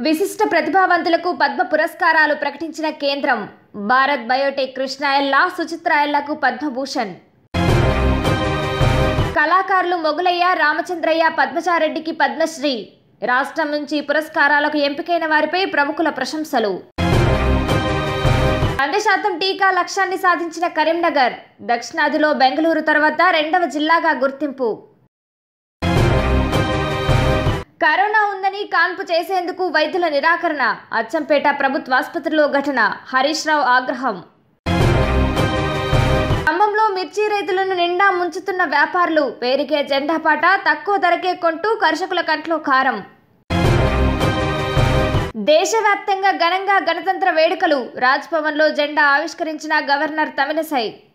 విశిష్ట ప్రతిభావంతులకు పద్మ పురస్కారాలు ప్రకటించిన కేంద్రం భారత్ బయోటెక్ కృష్ణ ఎల్లా సుచిత్ర ఎల్లాకు పద్మభూషణ్ కళాకారులు మొగులయ్య రామచంద్రయ్య పద్మచారెడ్డికి పద్మశ్రీ రాష్ట్రం నుంచి పురస్కారాలకు ఎంపికైన వారిపై ప్రముఖుల ప్రశంసలు వంద శాతం టీకా లక్ష్యాన్ని సాధించిన కరీంనగర్ దక్షిణాదిలో బెంగళూరు తర్వాత రెండవ జిల్లాగా గుర్తింపు కరోనా ఉందని కాన్పు చేసేందుకు వైద్యుల నిరాకరణ అచ్చంపేట ప్రభుత్వ ఆసుపత్రిలో ఘటన హరీష్ రావు ఆగ్రహం ఖమ్మంలో మిర్చి రైతులను నిండా ముంచుతున్న వ్యాపారులు పేరుకే జెండా పాట తక్కువ ధరకే కొంటూ కర్షకుల కంట్లో కారం దేశవ్యాప్తంగా ఘనంగా గణతంత్ర వేడుకలు రాజ్భవన్లో జెండా ఆవిష్కరించిన గవర్నర్ తమిళసై